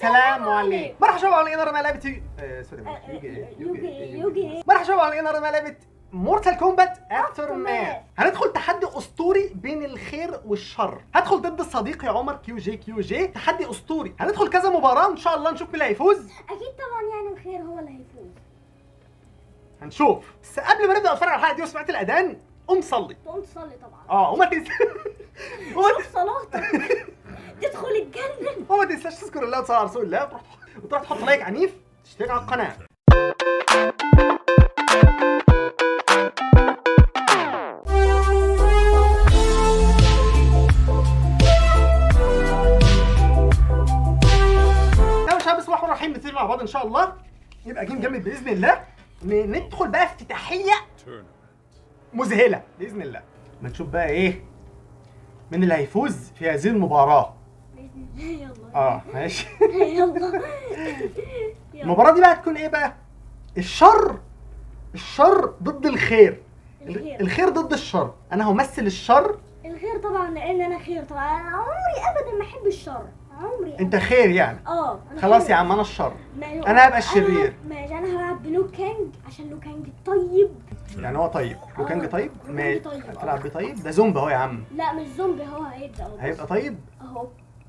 السلام عليكم مرحبا شباب على نار ملابتي آه، سوري يوجي يوجي يوجي مرحبا شباب على نار ملابت مورتال كومبات افتر مان هندخل تحدي اسطوري بين الخير والشر هدخل ضد صديقي عمر كيو جي كيو جي تحدي اسطوري هندخل كذا مباراه ان شاء الله نشوف مين اللي هيفوز اكيد طبعا يعني الخير هو اللي هيفوز هنشوف بس قبل ما نبدا نتفرج على الحلقه دي وسمعت الاذان قوم صلي تقوم تصلي طبعا اه وما تنساش وما شوف صلاتك تدخل الجنه وما تنساش تذكر الله وتصلي على رسول الله وتروح وتروح تحط لايك عنيف تشترك على القناه يا شباب بسم الله الرحمن الرحيم نبتدي مع بعض ان شاء الله يبقى جيم جامد باذن الله ن- ندخل بقى افتتاحيه مذهله باذن الله ما نشوف بقى ايه مين اللي هيفوز في هذه المباراه باذن الله يلا اه ماشي يلا يلا. المباراة دي بقى هتكون ايه بقى؟ الشر الشر ضد الخير الخير. الخير ضد الشر انا همثل الشر الخير طبعا لان انا خير طبعا انا عمري ابدا ما احب الشر عمري انت خير يعني اه أنا خلاص خير. يا عم انا الشر ما- أنا هبقى الشرير. أنا- ماشي انا هلعب بلو كانج عشان لو كانج طيب يعني هو طيب لوكانج آه، طيب ما لوكانج طيب، هتلعب آه. بيه طيب ده زومبا اهو يا عم لا مش زومبي هو هيبدا أهو. هيبقى طيب اهو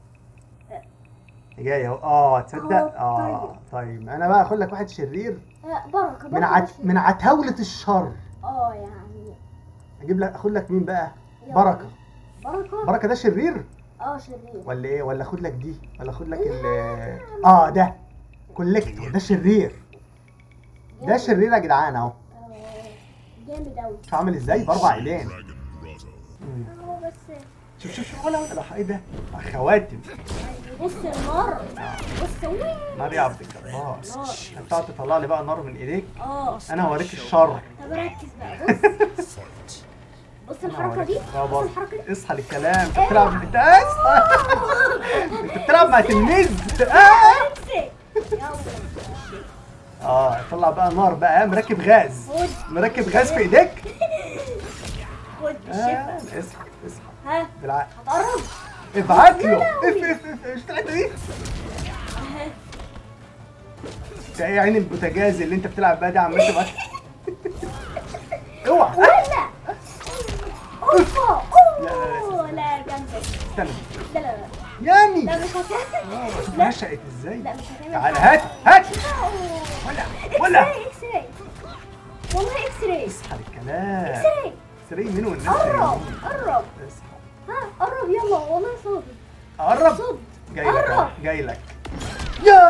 جاي اهو اه تصدق أهو، اه طيب انا بقى اخد لك واحد شرير آه، بركه من بركة عت... مش- من عتاولة الشر اه يعني اجيب لك اخد لك مين بقى يلا. بركة بركه بركة ده شرير اه شرير ولا ايه ولا اخد لك دي ولا اخد لك ال اه ده كوليكتور ده شرير ده جامد. شرير يا جدعان اهو آه، جامد اوي شوف عامل ازاي باربع عينين مم. اهو بس شوف شوف شوف ولا ولا ايه ده خواتم بص النار بص وين نار يا عبد الجبار نار. انت تقعد تطلع لي بقى نار من ايديك اه انا هوريك الشر طب ركز بقى بص بص أنا الحركه دي هوريك. آه، بص بص. الحركه دي اصحى للكلام انت بتلعب انت اصحى انت بتلعب مع تلميذ آه. امسك يلا اه طلع بقى نار بقى مركب غاز خد مركب غاز في ايديك خد آه. الشفا اصحى اصحى ها بالعقل هتقرب ابعت له يا اف لهوي. اف اف ايش الحته دي؟ اها ده ايه عين البوتاجاز اللي انت بتلعب بيها دي عمال تبعت اوعى ولا اوبا لا، لا، لا، اوه لا جنبك استنى لا لا لا يامي لا مش هتعمل لا نشأت ازاي؟ لا مش هتعمل تعالى حاجة. هات هات أوه. ولا اكس ولا راي اكس راي والله اكس راي اصحى الكلام اكس راي سري مين والناس قرب نايمين. قرب اصحى ها قرب يلا والله صادق قرب صد جاي لك أهو، قرب جاي لك يا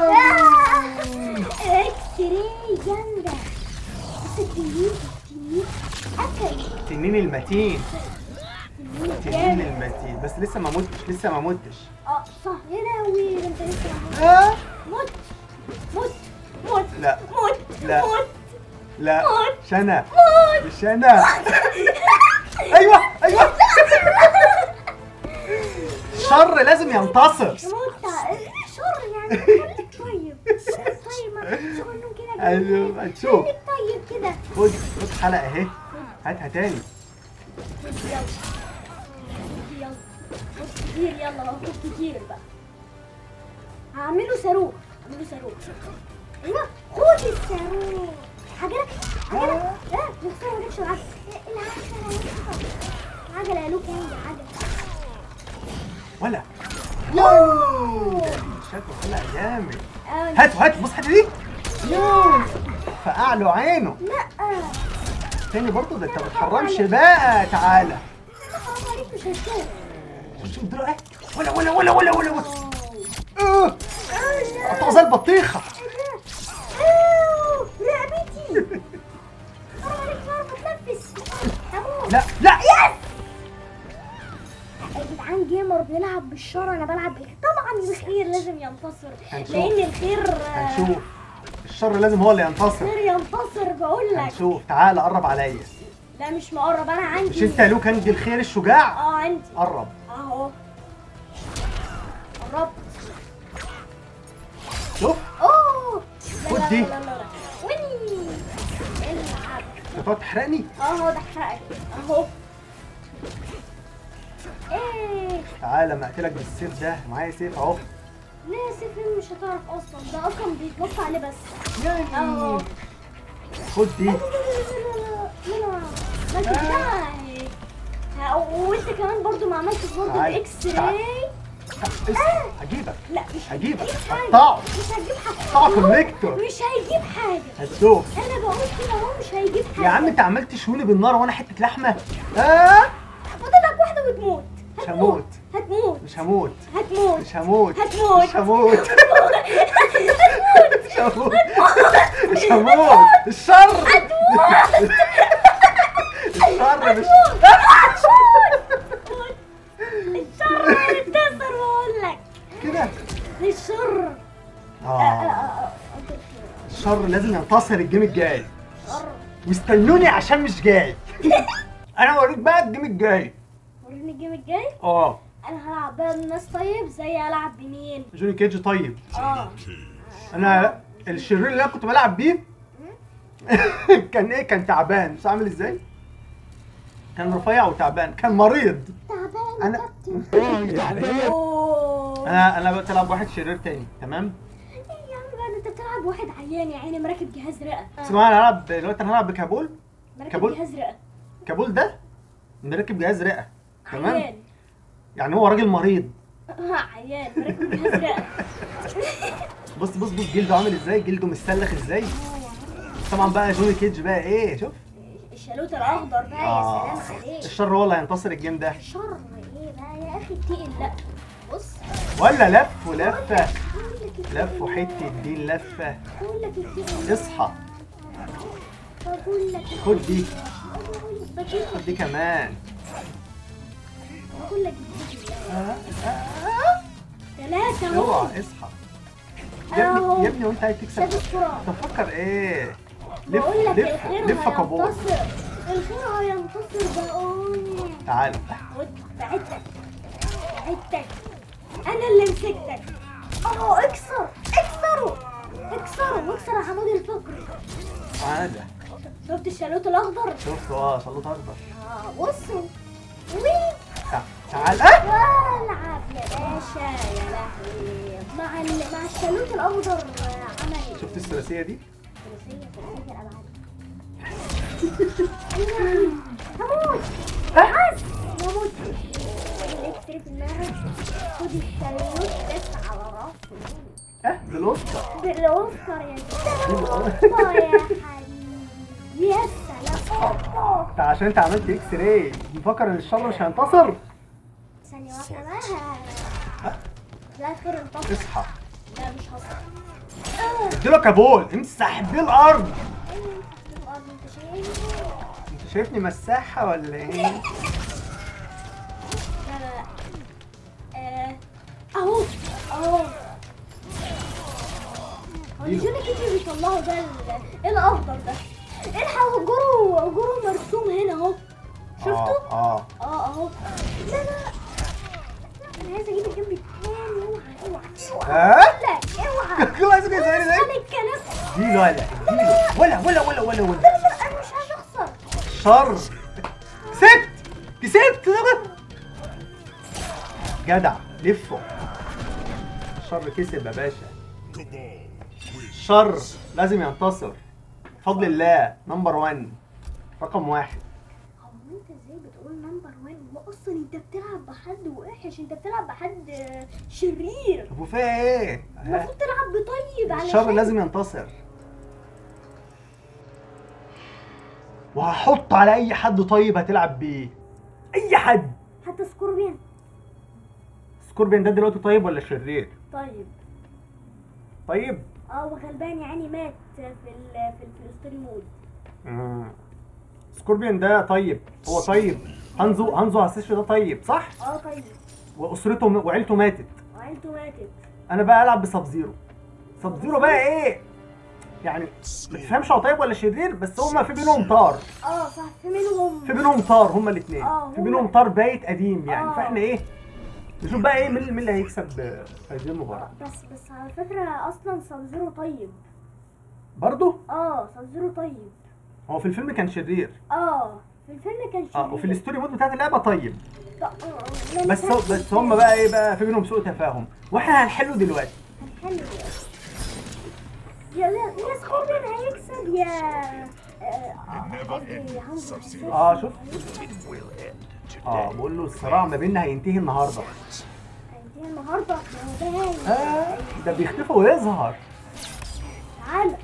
اكس راي جامدة بس التنين التنين اكل التنين المتين التنين التنين جامد المتين بس لسه ما متش لسه ما متش اه صح يا لهوي ده انت لسه موت آه. موت موت موت لا. موت لا. موت لا موت. مش انا موت مش انا ايوه ايوه الشر لازم ينتصر موت شر يعني خليك طيب طيب ما شو انه كده أيوة، جميل. هتشوف. خليك طيب كده خد خد حلقه اهي هاتها تاني خد يلا خد يلا خد كتير يلا خد كتير بقى هعمله صاروخ هعمله صاروخ ايوه خد الصاروخ عجلة عجلة لا نخسر ونكشف العجلة العجلة عجلة يا لوك هي عجلة ولا يوه شكله حلقه جامد آه، هات هات بص الحته دي يوه فقع له عينه لا تاني برضه ده انت ما بتحرمش بقى تعالى حرام عليك مش هشتغل شوف دول اهي ولا ولا ولا ولا ولا ولا اه قطع زي البطيخه اوه رقبتي حرام عليك مش عارفة اتنفس هموت لا لا يا جدعان جيمر بيلعب بالشر انا بلعب بالخير طبعا الخير لازم ينتصر هنشوف. لان الخير آه، هنشوف الشر لازم هو اللي ينتصر الخير ينتصر بقول لك هنشوف تعالى قرب عليا لا مش مقرب انا عندي مش انت لو كان الخير الشجاع اه عندي قرب اهو قربت شوف اوه لا خد لا دي. لا لا لا ويني العب انت هتقعد تحرقني اهو ده حرقك اهو ايه تعالى ما اقتلك بالسيف ده معايا سيف اهو ليه سيف مش هتعرف اصلا ده اصلا بيتبص عليه بس يعني اهو خد دي لا لا لا لا لا لا يعني ها، وانت كمان برضو ما عملتش برضو تعال، الاكس تعال. راي اسمع هجيبك لا مش هجيبك هيجيب حاجة. هقطعه مش هيجيب حاجه هقطع كونكتور مش هيجيب حاجه هتدوق انا بقول كده هو مش هيجيب حاجه يا عم انت عمال تشويني بالنار وانا حته لحمه اه فاضلك واحده وتموت مش هموت. هتموت مش هموت هتموت مش هموت هتموت. مش هموت مش هموت مش هموت الشر الشر مش الشر انتصر بقول لك كده الشر اه الشر لازم ينتصر الجيم الجاي شر واستنوني عشان مش جاي انا اوريك بقى الجيم الجاي وريني الجيم الجاي اه انا هلعب بقى الناس طيب زي العب بمين جوني كيج طيب اه انا الشرير اللي انا كنت بلعب بيه كان ايه كان تعبان مش عامل ازاي كان رفيع وتعبان كان مريض تعبان انا كابتن اوه انا انا بلعب واحد شرير تاني تمام يا عم بقى انت بتلعب واحد عيان يا عيني مركب جهاز رئه بس كمان انا هلعب دلوقتي انا هلعب بكابول مركب كابول؟ جهاز رئه كابول ده مركب جهاز رئه تمام عيان يعني هو راجل مريض عيان مركب جهاز رئه بص بص بص جلده عامل ازاي جلده مستلخ ازاي طبعا بقى جوني كيج بقى ايه شوف الشالوت الاخضر بقى يا اه سلام عليك الشر هو اللي هينتصر الجيم ده شر ايه بقى يا اخي تقل لا بص ولا لف ولفه بقول لك التقل لف وحته دين لفه بقول لك التقل اصحى بقول لك خد دي بقول خد دي كمان بقول لك آه، آه، ثلاثة اهو اوعى اصحى يا أهو. ابني يا ابني وانت عايز تكسب شاف السرعة تفكر ايه بقول لف لك لف الخير لف كابول هينتصر الخير هينتصر بقول تعال خد بعتك بعتك انا اللي مسكتك اهو اكسر اكسره اكسره واكسر يا حمود الفقري تعال شفت الشالوت الاخضر شوف اه شلوط اخضر اه بصوا وي تع- تعال اه والعب يا باشا يا لهوي مع ال... مع الشالوت الاخضر آه، عمل شفت الثلاثيه دي ثلاثية ثلاثية الابعاد هموت بس هموت الكتري في دماغك خد الشالوت بس على راسه اه بالاوسكار بالاوسكار يا اوبا يا حبيبي يا سلام اوبا انت عشان انت عملت اكس راي مفكر ان الشر مش هينتصر ثانية واحدة بقى لا خير انتصر اصحى لا مش هصحى اديله كابول امسح بيه الارض ايوه الارض انت شايف انت شايفني مساحه ولا ايه لا لا لا آه، اهو اهو هو اديله. الجوني كيتي بيطلعوا ده ال- ايه الاخضر ده الحق جرو جرو مرسوم هنا اهو شفته؟ اه اه اه اهو لا لا انا عايز اجيب الجنب التاني اوعى اوعى اوعى ها لا اوعى كل عايز يسوي زي انا الكلام دي ولا دي ولا ولا ولا ولا ولا لا لا انا مش عايز اخسر شر كسبت كسبت جدع لفه الشر كسب يا باشا الشر لازم ينتصر بفضل الله نمبر 1 رقم واحد هو انت ازاي بتقول نمبر 1 هو اصلا انت بتلعب بحد وحش انت بتلعب بحد آه، شرير طب وفيها ايه؟ ها؟ المفروض تلعب بطيب علشان الشر لازم ينتصر وهحط على اي حد طيب هتلعب بيه اي حد حتى سكوربيان سكوربين ده دلوقتي طيب ولا شرير طيب طيب اه وغلبان يا عيني مات في ال في الفلسطيني مود مم. سكوربين ده طيب هو طيب هانزو هانزو هاسيشي ده طيب صح اه طيب واسرته م- وعيلته ماتت وعيلته ماتت انا بقى العب بسب زيرو سب زيرو بقى ايه يعني ما تفهمش هو طيب ولا شرير بس هما في بينهم طار اه صح في منهم في بينهم طار هما الاثنين آه، في هما- بينهم طار بايت قديم يعني آه. فاحنا ايه نشوف بقى ايه مين مين اللي هيكسب في هذه المباراه بس بس على فكرة اصلا سانزيرو طيب برضه اه سانزيرو طيب هو في الفيلم كان شرير اه في الفيلم كان شرير اه وفي الستوري مود بتاعت اللعبه طيب ط- آه، آه، لما بس كان هو في بس هم بقى ايه بقى في بينهم سوء تفاهم واحنا هنحله دلوقتي حلو يا لا يا سكوربين هيكسب يا آه، قصدي حمزة هيكسب. اه شوف اه بقول له الصراع ما بيننا هينتهي النهارده هينتهي النهارده يا باين اه ده بيختفي ويظهر تعالى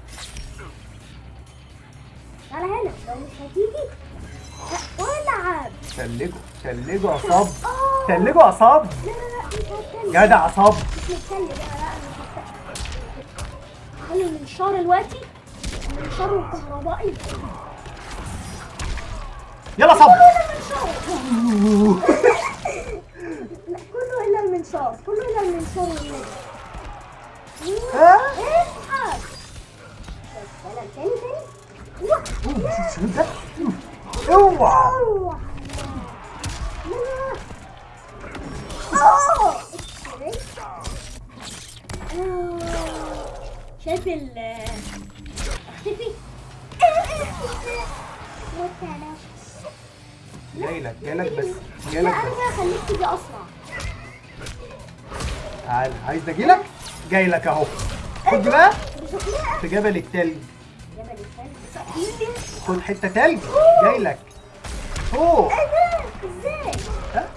تعالى هنا لو مش هتيجي لا، والعب تلجوا تلجوا عصاب آه. تلجوا عصاب لا لا لا مش هتكلم جدع عصاب مش متكلم لا لا مش هتكلم خلي المنشار دلوقتي المنشار الكهربائي يلا صب لا كله الا المنشار كله الا المنشار والنجم ها؟ اسحب بس سلام تاني تاني واه. أوه، شو ده اوعى اوه لا لا لا اوه آه. شايف ال اختفي متنفس جاي لك جاي لك بس جاي لا لك انا بس بقى خليك تيجي اسرع تعال عايز اجي لك جاي لك اهو خد بقى بشكلها في جبل التلج جبل الثلج تقريبا خد حته تلج جاي لك اوه ايه ده ازاي ها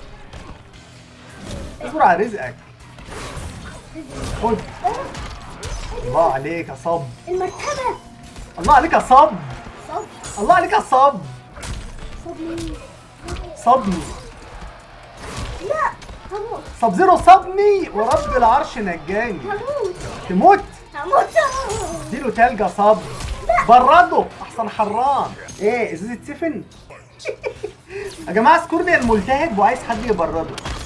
اصبر على رزقك خد الله عليك يا صب المرتبه الله عليك يا صب صب الله عليك يا صب صب مين صبني لا هموت صب زيرو صبني ورب العرش نجاني هموت تموت هموت اديله تلج يا صب برده احسن حران ايه ازازه سفن يا جماعه سكوربيان ملتهب وعايز حد يبرده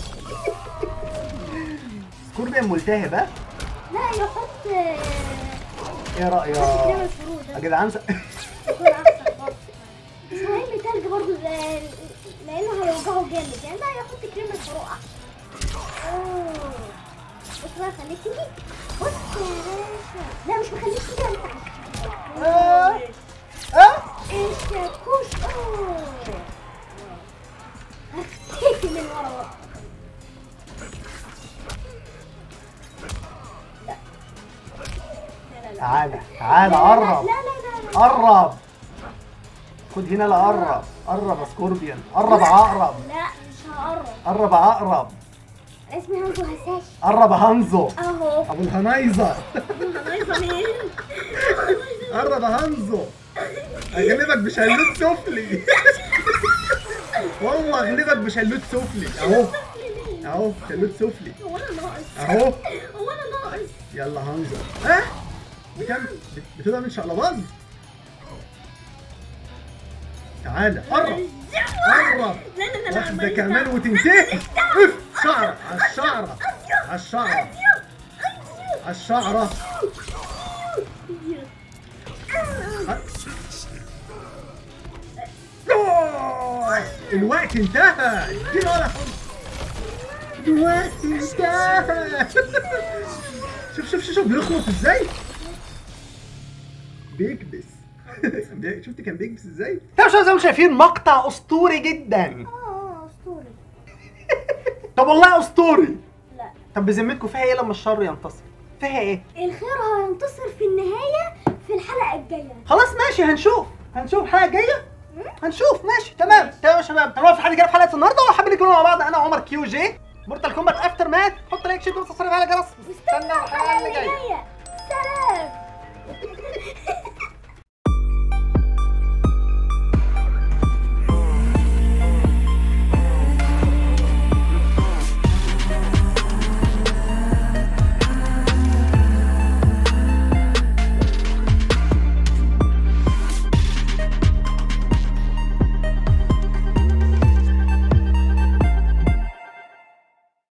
سكوربيان ملتهب ها لا يحط آه، ايه رايك كريم الفروض يا ده جدعان س- يكون احسن برضه بس مهم تلج برضه زي- لانه هيوجعه جامد يعني لا يحط كريم الفروض احسن أوه. بص بقى خليك تيجي بص يا باشا لا مش مخليك تيجي انت آه. ها الشاكوش اوه هختفي من ورا ورا لا لا لا لا تعالى تعالى لا قرب لا لا لا قرب خد هنا لا قرب قرب يا سكوربيان قرب يا عقرب لا مش هقرب قرب يا عقرب اسمي هانزو هساش قرب يا هانزو اهو ابو الهنايزه نايفه مين قرب يا هانزو اغلبك بشلوت سفلي والله اغلبك بشلوت سفلي اهو اهو شلوت سفلي هو انا ناقص اهو هو انا ناقص يلا هانزو ها بكم بتبقى من شقلباز تعالى قرب قرب لا لا لا واحدة كمان وتنتهي اف شعرة على الشعرة على الشعرة على الشعرة أوه! الوقت انتهى ادينا ولا الوقت انتهى شوف شوف شوف شوف بيخلص ازاي بيكبس بي- شفت كان بيكبس ازاي؟ طب شو زي ما شايفين مقطع اسطوري جدا اه اسطوري طب والله اسطوري لا طب بذمتكم فيها ايه لما الشر ينتصر؟ فيها ايه؟ الخير هينتصر في النهاية في الحلقة الجاية خلاص ماشي هنشوف هنشوف الحلقه الجايه هنشوف ماشي تمام تمام يا شباب هنوقف لحد كده في حلقه النهارده وحابين نكون مع بعض انا عمر كيو جي مورتال كومبات افتر مات حط لايك شير وسبسكرايب على الجرس استنى استنى الحلقه اللي جايه جاية